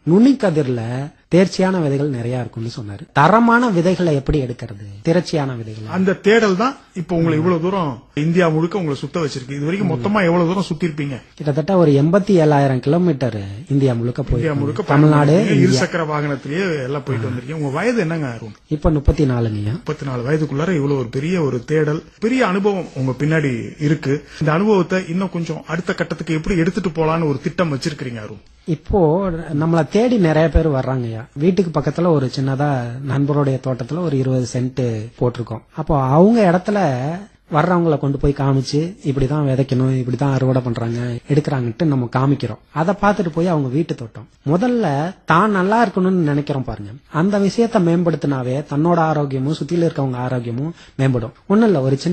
நுனிக்கதிர்ல தேர்ச்சியான விதைகள் நிறைய இருக்கும்னு சொன்னாரு தரமான விதைகளை எப்படி எடுக்கிறது திரட்சியான விதைகள் அந்த தேடல் தான் இப்ப உங்களை இவ்வளவு தூரம் இந்தியா முழுக்க உங்களை சுத்த வச்சிருக்கு இது வரைக்கும் மொத்தமா எவ்வளவு தூரம் சுத்தி இருப்பீங்க கிட்டத்தட்ட ஒரு எண்பத்தி ஏழாயிரம் கிலோமீட்டர் இந்தியா முழுக்க இந்தியா போய் முழுக்க தமிழ்நாடு பயணம் இருசக்கர வாகனத்திலேயே எல்லாம் போயிட்டு வந்திருக்கீங்க உங்க வயது என்னங்க அருண் இப்ப முப்பத்தி நாலுங்கய்யா முப்பத்தி நாலு வயதுக்குள்ளார இவ்வளவு ஒரு பெரிய ஒரு தேடல் பெரிய அனுபவம் உங்க பின்னாடி இருக்கு இந்த அனுபவத்தை இன்னும் கொஞ்சம் அடுத்த கட்டத்துக்கு எப்படி எடுத்துட்டு போலான்னு ஒரு திட்டம் வச்சிருக்கீங்க அருண் இப்போ நம்மள தேடி நிறைய பேர் வர்றாங்கய்யா வீட்டுக்கு பக்கத்துல ஒரு சின்னதா நண்பருடைய தோட்டத்துல ஒரு இருபது சென்ட் போட்டிருக்கோம் அப்போ அவங்க இடத்துல வர்றவங்கள கொண்டு போய் காமிச்சு இப்படிதான் விதைக்கணும் இப்படிதான் அறுவடை பண்றாங்க எடுக்கிறாங்கன்ட்டு நம்ம காமிக்கிறோம் அதை பார்த்துட்டு போய் அவங்க வீட்டு தோட்டம் முதல்ல தான் நல்லா இருக்கணும்னு நினைக்கிறோம் பாருங்க அந்த விஷயத்த மேம்படுத்தினாவே தன்னோட ஆரோக்கியமும் சுத்தில இருக்கவங்க ஆரோக்கியமும் மேம்படும் ஒண்ணும் இல்ல ஒரு சின்ன